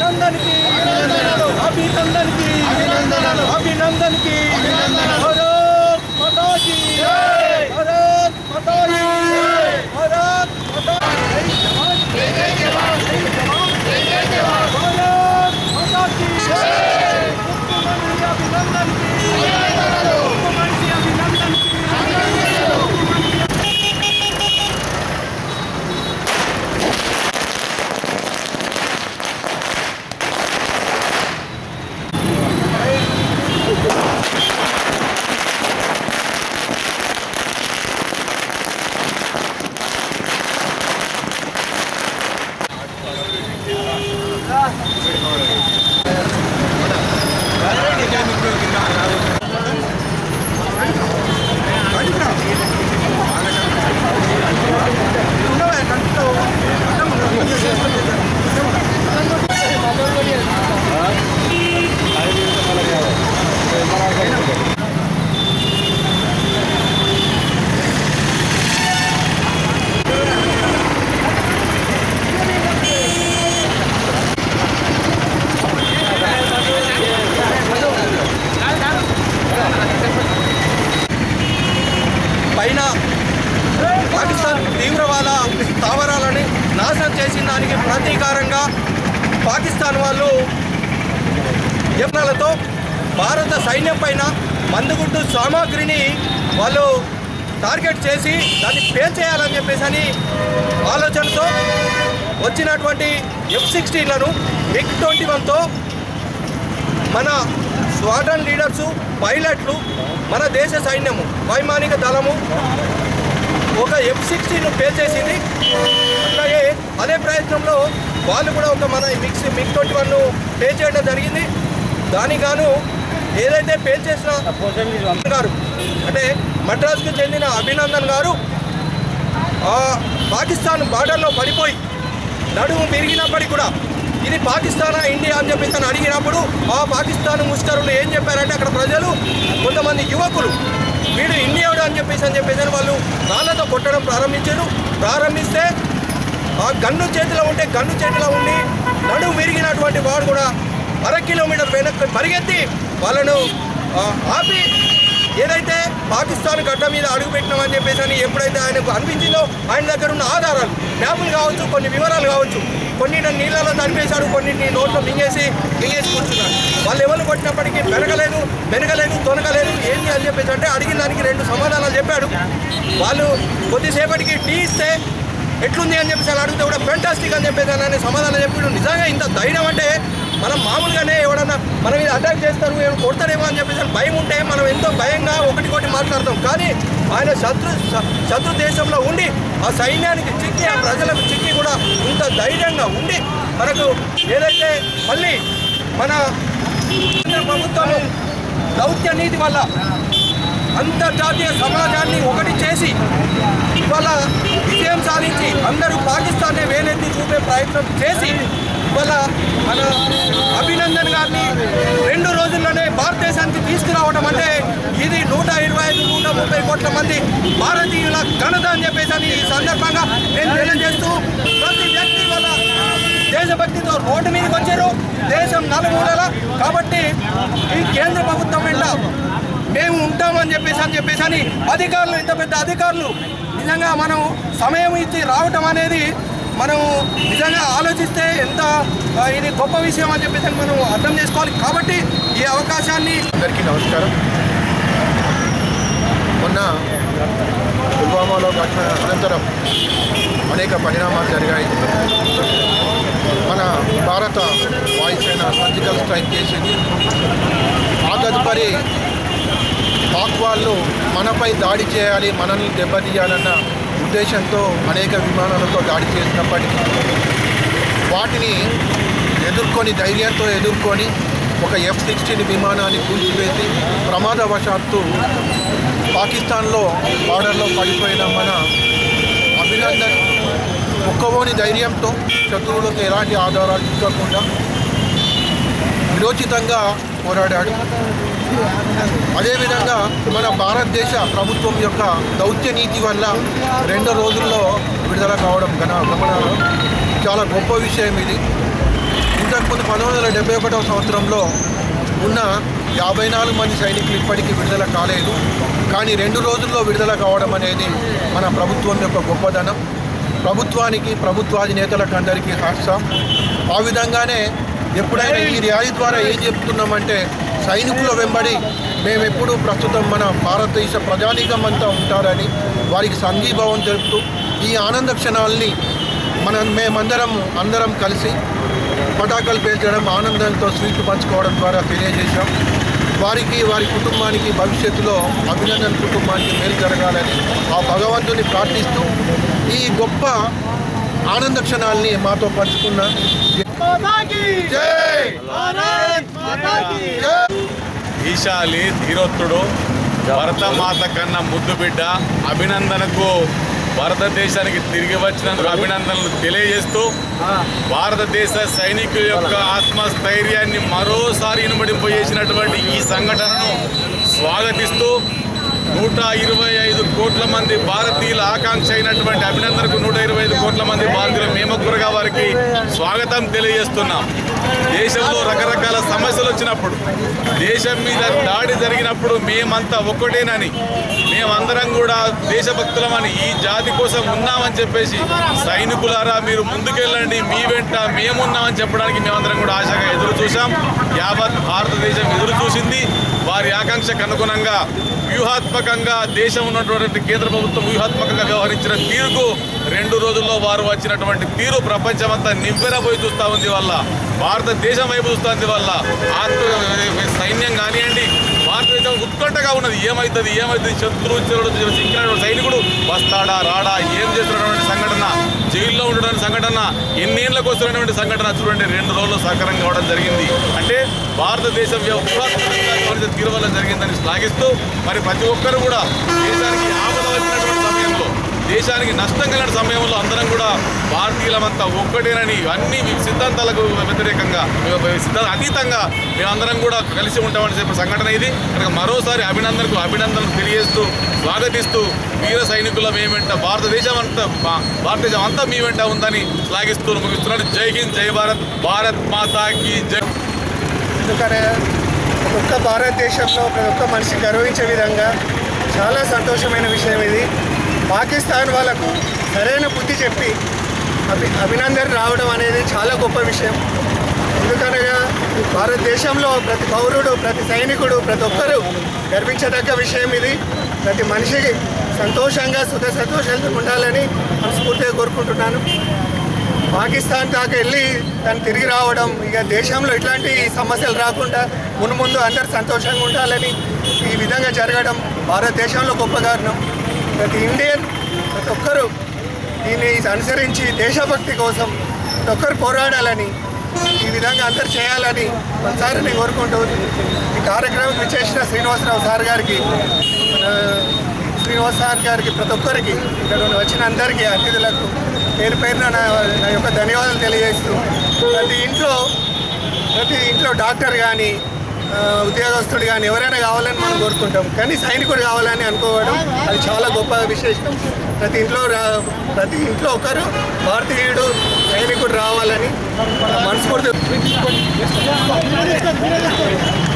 అభినందన్ కి అభినందన్ కి అభినందన్ కి భారత్ మాతా కీ భారత్ మాతా కీ భారత్ మాతా భారత్ మాతా కీ ముఖ్యమంత్రి అభినందన్ కి ముఖ్యమంత్రి అభినందన్ కి పైన పాకిస్తాన్ తీవ్రవాద స్థావరాలని నాశనం చేసిన దానికి ప్రతీకారంగా పాకిస్తాన్ వాళ్ళు యత్నాలతో భారత సైన్యం పైన మందుగుడ్డు సామాగ్రిని వాళ్ళు టార్గెట్ చేసి దాన్ని పేల్చేయాలని చెప్పేసి అని ఆలోచనతో వచ్చినటువంటి ఎఫ్ సిక్స్టీన్లను మిగ్ ట్వంటీ వన్తో మన స్వాడ్రన్ లీడర్సు పైలట్లు మన దేశ సైన్యము వైమానిక దళము ఒక ఎఫ్ సిక్స్టీన్ పేల్చేసింది అట్లాగే అదే ప్రయత్నంలో వాళ్ళు కూడా ఒక మన మిక్స్ మిగ్ ట్వంటీ వన్ పే చేయడం జరిగింది దానికి గాను ఏదైతే పేల్చేసిన గారు అంటే మద్రాసుకు చెందిన అభినందన్ గారు ఆ పాకిస్తాన్ బార్డర్లో పడిపోయి నడుము పెరిగినప్పటికీ కూడా ఇది పాకిస్తానా ఇండియా అని చెప్పేసి అని అడిగినప్పుడు ఆ పాకిస్తాన్ ముష్కరులు ఏం చెప్పారంటే అక్కడ ప్రజలు కొంతమంది యువకులు వీడు ఇండియాడు అని చెప్పేసి అని చెప్పేసి అని వాళ్ళు రాళ్లతో కొట్టడం ప్రారంభించారు ప్రారంభిస్తే ఆ గన్ను చేతిలో ఉంటే గన్ను చేతిలో ఉండి నడుము విరిగినటువంటి వాడు కూడా అర కిలోమీటర్ వెనక్కి పరిగెత్తి వాళ్ళను ఆ, ఆపి ఏదైతే పాకిస్తాన్ గడ్డ మీద అడుగుపెట్టినామని చెప్పేసి అని ఎప్పుడైతే ఆయనకు అనిపించిందో ఆయన దగ్గర ఉన్న ఆధారాలు మ్యాపులు కావచ్చు కొన్ని వివరాలు కావచ్చు కొన్నిటిని నీళ్ళలో తడిపేశాడు కొన్నిటిని నోట్లో మింగేసి మింగేసి కూర్చున్నాడు వాళ్ళు ఎవరు కొట్టినప్పటికీ పెరగలేదు మెరగలేదు తొనగలేదు ఏంటి అని చెప్పేసి అంటే అడిగిన దానికి రెండు సమాధానాలు చెప్పాడు వాళ్ళు కొద్దిసేపటికి టీ ఇస్తే ఎట్లుంది అని చెప్పేసి అని అడిగితే కూడా ఫెంటాస్టిక్ అని చెప్పేసి అని ఆయన సమాధానం చెప్పాడు నిజంగా ఇంత ధైర్యం అంటే మనం మామూలుగానే ఎవడన్నా మన మీద అటాక్ చేస్తారు ఏమైనా కొడతారేమో అని చెప్పేసి అని భయం ఉంటే మనం ఎంతో భయంగా ఒకటి ఒకటి మాట్లాడతాం కానీ ఆయన శత్రు శ- శత్రు దేశంలో ఉండి ఆ సైన్యానికి చిక్కి ఆ ప్రజలకు చిక్కి కూడా ఇంత ధైర్యంగా ఉండి మనకు ఏదైతే మళ్ళీ మన కేంద్ర ప్రభుత్వము దౌత్య నీతి వల్ల అంతర్జాతీయ సమాజాన్ని ఒకటి చేసి ఇవాళ విజయం సాధించి అందరూ పాకిస్తాన్నే వేలెత్తి చూపే ప్రయత్నం చేసి ఇవాళ మన అభినందన్ గారిని రెండు రోజుల్లోనే భారతదేశానికి తీసుకురావడం అంటే ఇది నూట ఇరవై ఐదు నూట ముప్పై కోట్ల మంది భారతీయుల ఘనత అని చెప్పేసి అని ఈ సందర్భంగా నేను తెలియజేస్తూ ప్రతి వ్యక్తి వల్ల దేశభక్తితో రోడ్డు మీదకి వచ్చారు దేశం నలుమూలల కాబట్టి ఈ కేంద్ర ప్రభుత్వం వెంట మేము ఉంటామని చెప్పేసి అని చెప్పేసి అని అధికారులు ఇంత పెద్ద అధికారులు నిజంగా మనం సమయం ఇచ్చి రావటం అనేది మనం నిజంగా ఆలోచిస్తే ఎంత ఆ, ఇది గొప్ప విషయం అని చెప్పేసి అని మనం అర్థం చేసుకోవాలి కాబట్టి ఈ అవకాశాన్ని అందరికీ నమస్కారం మొన్న పుల్వామాలో ఘటన అనంతరం అనేక పరిణామాలు జరిగాయి మన భారత వాయుసేన సర్జికల్ స్ట్రైక్ చేసింది ఆ తదుపరి పాక్ వాళ్ళు మనపై దాడి చేయాలి మనల్ని దెబ్బతీయాలన్న ఉద్దేశంతో అనేక విమానాలతో దాడి చేసినప్పటికీ వాటిని ఎదుర్కొని ధైర్యంతో ఎదుర్కొని ఒక ఎఫ్ సిక్స్టీన్ విమానాన్ని కూల్చివేసి ప్రమాదవశాత్తు పాకిస్తాన్లో బార్డర్లో పడిపోయిన మన అభినందన్ ఒక్కవోని ధైర్యంతో శత్రువులకు ఎలాంటి ఆధారాలు చిక్కకుండా విరోచితంగా పోరాడాడు అదేవిధంగా మన భారతదేశ ప్రభుత్వం యొక్క దౌత్య నీతి వల్ల రెండు రోజుల్లో విడుదల కావడం గణ గమనాలు చాలా గొప్ప విషయం ఇది ఇంతకుముందు పంతొమ్మిది వందల డెబ్బై ఒకటవ సంవత్సరంలో ఉన్న యాభై నాలుగు మంది సైనికులు ఇప్పటికీ విడుదల కాలేదు కానీ రెండు రోజుల్లో విడుదల కావడం అనేది మన ప్రభుత్వం యొక్క గొప్పదనం ప్రభుత్వానికి ప్రభుత్వాధినేతలకు అందరికీ హాస్యం ఆ విధంగానే ఎప్పుడైనా ఈ ర్యాలీ ద్వారా ఏం చెప్తున్నామంటే సైనికుల వెంబడి మేము ఎప్పుడు ప్రస్తుతం మన భారతదేశ ప్రజానీకం అంతా ఉంటారని వారికి సంఘీభావం తెలుపుతూ ఈ ఆనంద క్షణాల్ని మనం మేమందరం అందరం కలిసి పటాకులు పేల్చడం ఆనందంతో స్వీట్లు పంచుకోవడం ద్వారా తెలియజేశాం వారికి వారి కుటుంబానికి భవిష్యత్తులో అభినందన్ కుటుంబానికి మేలు జరగాలని ఆ భగవంతుని ప్రార్థిస్తూ ఈ గొప్ప ఆనంద క్షణాల్ని మాతో పంచుకున్న జై ఈశాలి ధీరోత్తుడు భరతమాత కన్నా ముద్దు బిడ్డ అభినందనకు భారతదేశానికి తిరిగి వచ్చినందుకు అభినందనలు తెలియజేస్తూ భారతదేశ సైనికుల యొక్క ఆత్మస్థైర్యాన్ని మరోసారి ఇనుమడింపజేసినటువంటి ఈ సంఘటనను స్వాగతిస్తూ నూట ఇరవై ఐదు కోట్ల మంది భారతీయుల ఆకాంక్ష అయినటువంటి అభినందనకు నూట ఇరవై ఐదు కోట్ల మంది భారతీయుల మేమక్కురగా వారికి స్వాగతం తెలియజేస్తున్నాం దేశంలో రకరకాల సమస్యలు వచ్చినప్పుడు దేశం మీద దాడి జరిగినప్పుడు మేమంతా ఒక్కటేనని మేమందరం కూడా దేశభక్తులమని ఈ జాతి కోసం ఉన్నామని చెప్పేసి సైనికులారా మీరు ముందుకెళ్ళండి మీ వెంట మేమున్నామని చెప్పడానికి మేమందరం కూడా ఆశగా ఎదురు చూసాం యావత్ భారతదేశం ఎదురు చూసింది వారి ఆకాంక్షకు అనుగుణంగా వ్యూహాత్మకంగా దేశం ఉన్నటువంటి కేంద్ర ప్రభుత్వం వ్యూహాత్మకంగా వ్యవహరించిన తీరుకు రెండు రోజుల్లో వారు వచ్చినటువంటి తీరు ప్రపంచమంతా నివ్వెరపోయి చూస్తూ ఉంది వల్ల భారతదేశం వైపు చూస్తుంది వల్ల ఆత్మ సైన్యం కానివ్వండి భారతదేశం ఉత్కంఠగా ఉన్నది ఏమవుతుంది ఏమవుతుంది శత్రువు చిరుడు చిక్కినటువంటి సైనికుడు వస్తాడా రాడా ఏం చేస్తున్నటువంటి సంఘటన జైల్లో ఉండడానికి సంఘటన ఎన్నేళ్లకు వస్తున్నటువంటి సంఘటన చూడండి రెండు రోజులు సహకారం కావడం జరిగింది అంటే భారతదేశం వ్యూహాత్మకంగా వ్యవహరించిన తీరు వల్ల జరిగిందని శ్లాఘిస్తూ మరి ప్రతి ఒక్కరు కూడా దేశానికి ఆపద వచ్చినటువంటి సమయంలో దేశానికి నష్టం కలిగిన సమయంలో అందరం కూడా భారతీయులమంతా ఒక్కటేనని అన్ని సిద్ధాంతాలకు వ్యతిరేకంగా సిద్ధాంత అతీతంగా మేమందరం కూడా కలిసి ఉంటామని చెప్పిన సంఘటన ఇది కనుక మరోసారి అభినందనకు అభినందనలు తెలియజేస్తూ స్వాగతిస్తూ వీర సైనికుల మీ వెంట భారతదేశం అంతా భా- భారతదేశం అంతా మీ వెంట ఉందని శ్లాఘిస్తూ ముగిస్తున్నాడు జై హింద్ జై భారత్ భారత్ మాతాకి జై ఎందుకనే ప్రతి ఒక్క భారతదేశంలో ప్రతి ఒక్క మనిషి గర్వించే విధంగా చాలా సంతోషమైన విషయం ఇది పాకిస్తాన్ వాళ్ళకు సరైన బుద్ధి చెప్పి అభి అభినందన రావడం అనేది చాలా గొప్ప విషయం ఎందుకనగా భారతదేశంలో ప్రతి పౌరుడు ప్రతి సైనికుడు ప్రతి ఒక్కరూ గర్వించదగ్గ విషయం ఇది ప్రతి మనిషికి సంతోషంగా సుఖ సంతోషాలతో ఉండాలని మనస్ఫూర్తిగా కోరుకుంటున్నాను పాకిస్తాన్ దాకా వెళ్ళి దాన్ని తిరిగి రావడం ఇక దేశంలో ఇట్లాంటి సమస్యలు రాకుండా మున్ముందు అందరు సంతోషంగా ఉండాలని ఈ విధంగా జరగడం భారతదేశంలో గొప్ప కారణం ప్రతి ఇండియన్ ప్రతి ఒక్కరూ దీన్ని అనుసరించి దేశభక్తి కోసం ప్రతి ఒక్కరు పోరాడాలని ఈ విధంగా అందరు చేయాలని ఒకసారి నేను కోరుకుంటూ ఈ కార్యక్రమం విచ్చేసిన శ్రీనివాసరావు సార్ గారికి మన శ్రీనివాస్ సార్ గారికి ప్రతి ఒక్కరికి ఇక్కడ వచ్చిన అందరికీ అతిథులకు పేరు పేరున నా నా యొక్క ధన్యవాదాలు తెలియజేస్తూ ప్రతి ఇంట్లో ప్రతి ఇంట్లో డాక్టర్ కానీ ఉద్యోగస్తుడు కానీ ఎవరైనా కావాలని మనం కోరుకుంటాం కానీ సైనికుడు కావాలని అనుకోవడం అది చాలా గొప్ప విశేషం ప్రతి ఇంట్లో రా- ప్రతి ఇంట్లో ఒకరు భారతీయుడు సైనికుడు రావాలని మనస్ఫూర్తి